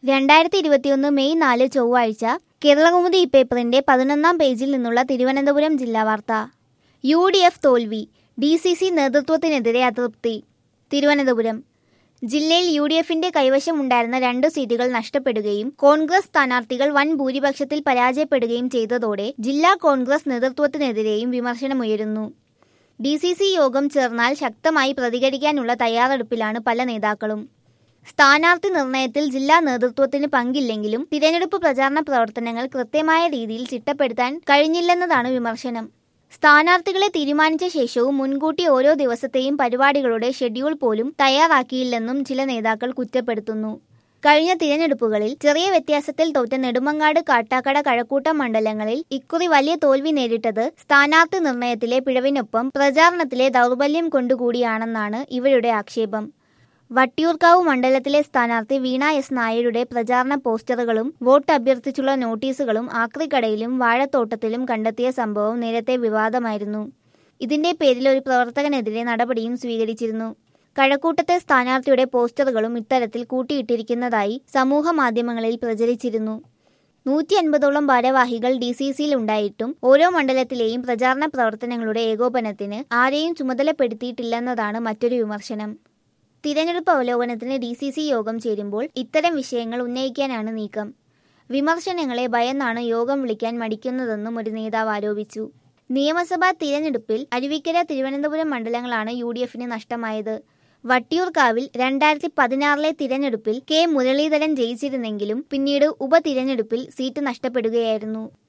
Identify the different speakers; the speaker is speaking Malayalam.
Speaker 1: രണ്ടായിരത്തി ഇരുപത്തിയൊന്ന് മെയ് നാല് ചൊവ്വാഴ്ച കേരളകൗമുദി പേപ്പറിന്റെ പതിനൊന്നാം പേജിൽ നിന്നുള്ള തിരുവനന്തപുരം ജില്ലാ വാർത്ത യു ഡി എഫ് തോൽവി ഡി സി സി നേതൃത്വത്തിനെതിരെ അതൃപ്തി തിരുവനന്തപുരം ജില്ലയിൽ യു ഡി എഫിന്റെ കൈവശമുണ്ടായിരുന്ന രണ്ട് സീറ്റുകൾ നഷ്ടപ്പെടുകയും കോൺഗ്രസ് സ്ഥാനാർത്ഥികൾ വൻ ഭൂരിപക്ഷത്തിൽ പരാജയപ്പെടുകയും ചെയ്തതോടെ ജില്ലാ കോൺഗ്രസ് നേതൃത്വത്തിനെതിരെയും വിമർശനമുയരുന്നു ഡി സി സി യോഗം ചേർന്നാൽ ശക്തമായി പ്രതികരിക്കാനുള്ള തയ്യാറെടുപ്പിലാണ് പല നേതാക്കളും സ്ഥാനാർത്ഥി നിർണയത്തിൽ ജില്ലാ നേതൃത്വത്തിന് പങ്കില്ലെങ്കിലും തിരഞ്ഞെടുപ്പ് പ്രചാരണ പ്രവർത്തനങ്ങൾ കൃത്യമായ രീതിയിൽ ചിട്ടപ്പെടുത്താൻ കഴിഞ്ഞില്ലെന്നതാണ് വിമർശനം സ്ഥാനാർത്ഥികളെ തീരുമാനിച്ച ശേഷവും മുൻകൂട്ടി ഓരോ ദിവസത്തെയും പരിപാടികളുടെ ഷെഡ്യൂൾ പോലും തയ്യാറാക്കിയില്ലെന്നും ചില നേതാക്കൾ കുറ്റപ്പെടുത്തുന്നു കഴിഞ്ഞ തിരഞ്ഞെടുപ്പുകളിൽ ചെറിയ വ്യത്യാസത്തിൽ തോറ്റ നെടുമങ്ങാട് കാട്ടാക്കട കഴക്കൂട്ടം മണ്ഡലങ്ങളിൽ ഇക്കുറി വലിയ തോൽവി നേരിട്ടത് സ്ഥാനാർത്ഥി നിർണയത്തിലെ പിഴവിനൊപ്പം പ്രചാരണത്തിലെ ദൗർബല്യം കൊണ്ടുകൂടിയാണെന്നാണ് ഇവരുടെ ആക്ഷേപം വട്ടിയൂർക്കാവ് മണ്ഡലത്തിലെ സ്ഥാനാർത്ഥി വീണ എസ് നായരുടെ പ്രചാരണ പോസ്റ്ററുകളും വോട്ട് അഭ്യർത്ഥിച്ചുള്ള നോട്ടീസുകളും ആക്രിക്കടയിലും വാഴത്തോട്ടത്തിലും കണ്ടെത്തിയ സംഭവം നേരത്തെ വിവാദമായിരുന്നു ഇതിന്റെ പേരിൽ ഒരു പ്രവർത്തകനെതിരെ നടപടിയും സ്വീകരിച്ചിരുന്നു കഴക്കൂട്ടത്തെ സ്ഥാനാർത്ഥിയുടെ പോസ്റ്ററുകളും ഇത്തരത്തിൽ കൂട്ടിയിട്ടിരിക്കുന്നതായി സമൂഹ മാധ്യമങ്ങളിൽ പ്രചരിച്ചിരുന്നു നൂറ്റി അൻപതോളം ഭാരവാഹികൾ ഡി സി സിയിൽ ഉണ്ടായിട്ടും ഓരോ മണ്ഡലത്തിലെയും പ്രചാരണ പ്രവർത്തനങ്ങളുടെ ഏകോപനത്തിന് ആരെയും ചുമതലപ്പെടുത്തിയിട്ടില്ലെന്നതാണ് മറ്റൊരു വിമർശനം തിരഞ്ഞെടുപ്പ് അവലോകനത്തിന് ഡി സി സി യോഗം ചേരുമ്പോൾ ഇത്തരം വിഷയങ്ങൾ ഉന്നയിക്കാനാണ് നീക്കം വിമർശനങ്ങളെ ഭയന്നാണ് യോഗം വിളിക്കാൻ മടിക്കുന്നതെന്നും ഒരു നേതാവ് ആരോപിച്ചു നിയമസഭാ തിരഞ്ഞെടുപ്പിൽ അരുവിക്കര തിരുവനന്തപുരം മണ്ഡലങ്ങളാണ് യു ഡി എഫിന് നഷ്ടമായത് വട്ടിയൂർക്കാവിൽ രണ്ടായിരത്തി പതിനാറിലെ തിരഞ്ഞെടുപ്പിൽ കെ മുരളീധരൻ ജയിച്ചിരുന്നെങ്കിലും പിന്നീട് ഉപതിരഞ്ഞെടുപ്പിൽ സീറ്റ് നഷ്ടപ്പെടുകയായിരുന്നു